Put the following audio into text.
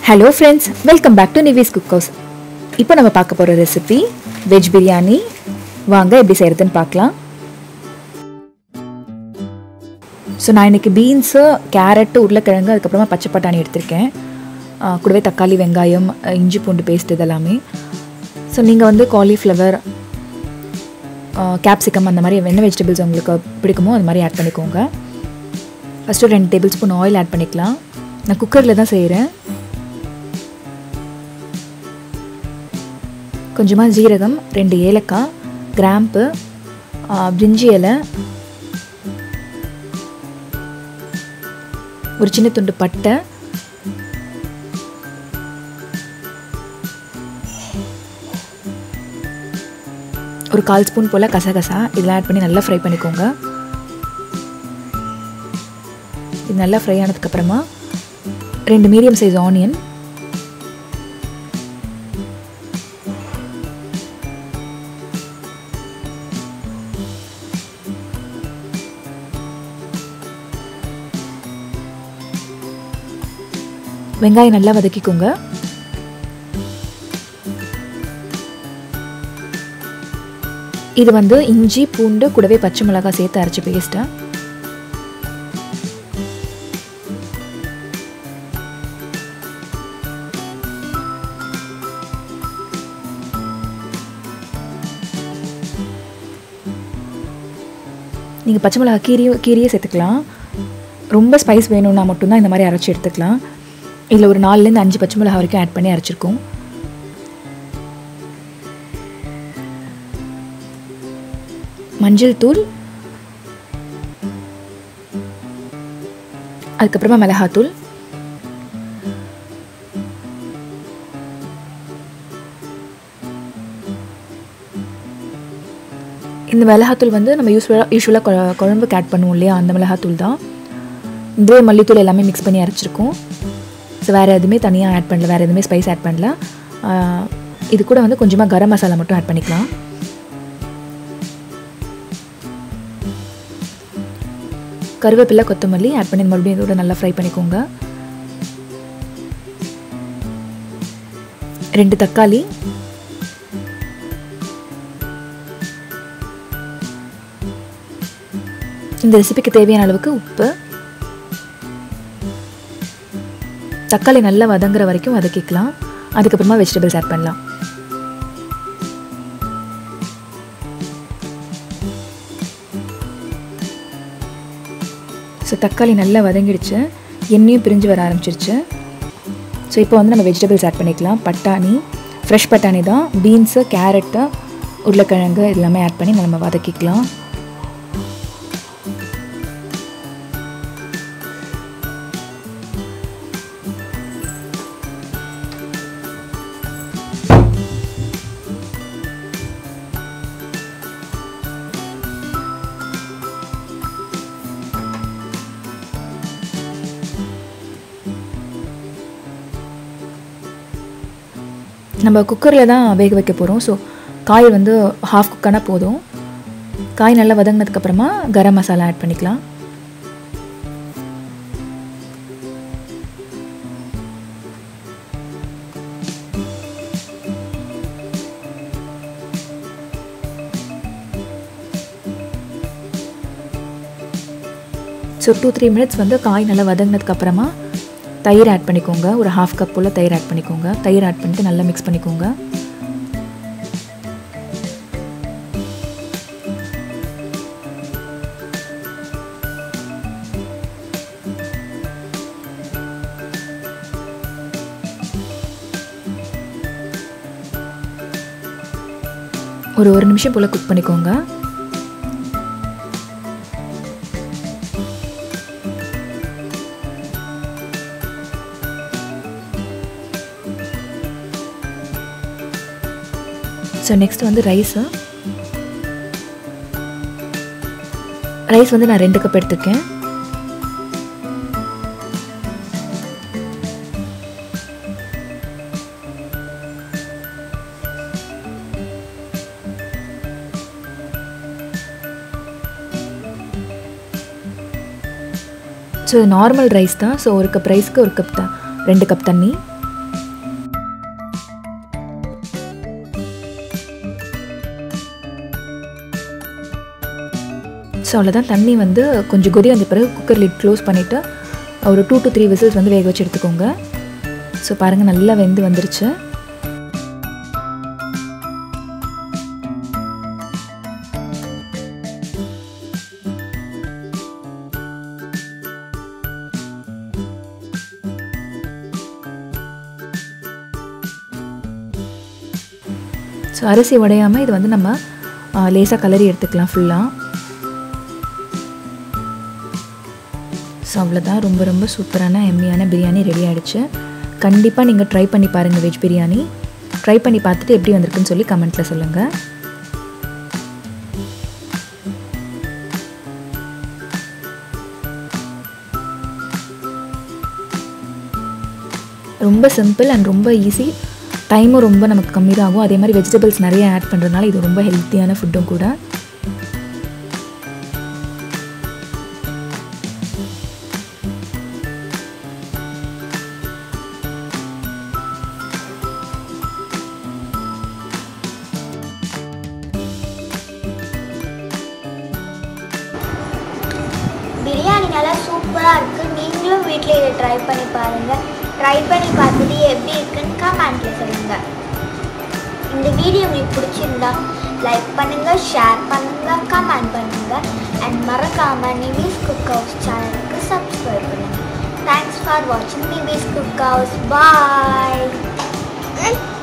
hello friends welcome back to Nivis cook house இப்போ நம்ம பார்க்க போகிற ரெசிபி வெஜ் பிரியாணி வாங்க எப்படி செய்கிறதுன்னு பார்க்கலாம் ஸோ நான் இன்றைக்கி பீன்ஸு கேரட்டு உருளைக்கிழங்கு அதுக்கப்புறமா பச்சை பட்டாணி எடுத்திருக்கேன் ஆ, கூடவே தக்காளி வெங்காயம் அ, இஞ்சி பூண்டு பேஸ்ட் இதெல்லாமே ஸோ நீங்கள் வந்து காலிஃப்ளவர் கேப்சிகம் அந்த மாதிரி என்ன வெஜிடபிள்ஸ் உங்களுக்கு பிடிக்குமோ அது மாதிரி ஆட் பண்ணிக்கோங்க ஃபஸ்ட்டு ரெண்டு டேபிள் ஸ்பூன் ஆயில் ஆட் பண்ணிக்கலாம் நான் குக்கரில் தான் செய்கிறேன் கொஞ்சமாக ஜீரகம் ரெண்டு ஏலக்காய் கிராம்பு ஆ, பிரிஞ்சி இலை ஒரு சின்ன துண்டு பட்டை ஒரு கால் ஸ்பூன் போல் கசகசா இதெல்லாம் ஆட் பண்ணி நல்லா ஃப்ரை பண்ணிக்கோங்க இது நல்லா ஃப்ரை ஆனதுக்கப்புறமா ரெண்டு மீடியம் சைஸ் ஆனியன் வெங்காயம் நல்லா வதக்கிக்கோங்க இது வந்து இஞ்சி பூண்டு கூடவே பச்சை மிளகாய் சேர்த்து அரைச்சி பேஸ்ட்டா நீங்கள் பச்சை மிளகாய் கீரியும் கீரியே சேர்த்துக்கலாம் ரொம்ப ஸ்பைஸ் வேணும்னா மட்டும்தான் இந்த மாதிரி அரைச்சி எடுத்துக்கலாம் இதில் ஒரு நாலுலேருந்து அஞ்சு பச்சை மிளகாய் வரைக்கும் ஆட் பண்ணி அரைச்சிருக்கோம் மஞ்சள் தூள் அதுக்கப்புறமா மிளகாத்தூள் இந்த மிளகாத்தூள் வந்து நம்ம யூஸ்வலாக யூஸ்வலாக குழம்புக்கு ஆட் பண்ணுவோம் இல்லையா அந்த மிளகாத்தூள் தான் இதுவே மல்லித்தூள் எல்லாமே மிக்ஸ் பண்ணி அரைச்சிருக்கோம் ஸோ வேறு எதுவுமே தனியாக ஆட் பண்ணல வேறு எதுவுமே ஸ்பைஸ் ஆட் பண்ணல ஆஹ் இது கூட வந்து கொஞ்சமாக கரம் மசாலா மட்டும் ஆட் பண்ணிக்கலாம் கருவேப்பிலை கொத்தமல்லி ஆட் பண்ணி மறுபடியும் இதோட நல்லா ஃப்ரை பண்ணிக்கோங்க ரெண்டு தக்காளி இந்த ரெசிபிக்கு தேவையான அளவுக்கு உப்பு தக்காளி நல்லா வதங்குற வரைக்கும் வதக்கிக்கலாம் அதுக்கப்புறமா வெஜிடபிள்ஸ் ஆட் பண்ணலாம் ஸோ தக்காளி நல்லா வதங்கிடுச்சு எண்ணெயும் பிரிஞ்சு வர ஆரம்பிச்சிருச்சு ஸோ இப்போ வந்து நம்ம வெஜிடபிள்ஸ் ஆட் பண்ணிக்கலாம் பட்டாணி ஃப்ரெஷ் பட்டாணி தான் பீன்ஸு கேரட்டு உருளைக்கிழங்கு எல்லாமே ஆட் பண்ணி நம்ம வதக்கிக்கலாம் நம்ம குக்கரில் தான் வேக வைக்க போகிறோம் ஸோ காய் வந்து ஹாஃப் குக்கானா போதும் காய் நல்லா வதங்கினதுக்கப்புறமா கரம் மசாலா ஆட் பண்ணிக்கலாம் ஸோ டூ த்ரீ மினிட்ஸ் வந்து காய் நல்லா வதங்கினதுக்கப்புறமா தயிர் ஆட் பண்ணிக்கோங்க ஒரு ஹாஃப் கப் போல் தயிர் ஆட் பண்ணிக்கோங்க தயிர் ஆட் பண்ணிட்டு நல்லா மிக்ஸ் பண்ணிக்கோங்க ஒரு ஒரு நிமிஷம் போல் குக் பண்ணிக்கோங்க ஸோ நெக்ஸ்ட் வந்து ரைஸு ரைஸ் வந்து நான் ரெண்டு கப் எடுத்துருக்கேன் ஸோ நார்மல் ரைஸ் தான் ஸோ ஒரு கப் ரைஸ்க்கு ஒரு கப் தான் ரெண்டு கப் தண்ணி ஸோ அவ்வளோதான் தண்ணி வந்து கொஞ்சம் கொதி வந்த பிறகு குக்கர் லிட் க்ளோஸ் பண்ணிவிட்டு ஒரு டூ டு த்ரீ விசில்ஸ் வந்து வேக வச்சு எடுத்துக்கோங்க ஸோ பாருங்கள் நல்லா வெந்து வந்துருச்சு ஸோ அரிசி உடையாமல் இது வந்து நம்ம லேசாக கலரி எடுத்துக்கலாம் ஃபுல்லாக ஸோ அவ்வளோதான் ரொம்ப ரொம்ப சூப்பரான எம்மியான பிரியாணி ரெடி ஆகிடுச்சு கண்டிப்பாக நீங்கள் ட்ரை பண்ணி பாருங்கள் வெஜ் பிரியாணி ட்ரை பண்ணி பார்த்துட்டு எப்படி வந்திருக்குன்னு சொல்லி கமெண்ட்டில் சொல்லுங்கள் ரொம்ப சிம்பிள் அண்ட் ரொம்ப ஈஸி டைமும் ரொம்ப நமக்கு கம்மி தான் ஆகும் அதே மாதிரி வெஜிடபிள்ஸ் நிறைய ஆட் பண்ணுறதுனால இது ரொம்ப ஹெல்த்தியான ஃபுட்டும் கூட பிரியாணி நல்லா சூப்பராக இருக்குது நீங்களும் வீட்டில் இதை ட்ரை பண்ணி பாருங்கள் ட்ரை பண்ணி பார்த்துட்டு எப்படி இருக்குன்னு கமெண்ட்டில் சொல்லுங்கள் இந்த வீடியோ உங்களுக்கு பிடிச்சிருந்தா லைக் பண்ணுங்கள் ஷேர் பண்ணுங்கள் கமெண்ட் பண்ணுங்கள் அண்ட் மறக்காமல் நிவிஸ் குக் ஹவுஸ் சேனலுக்கு சப்ஸ்கிரைப் பண்ணுங்கள் தேங்க்ஸ் ஃபார் வாட்சிங் நிவிஸ் குக் ஹவுஸ் பாய்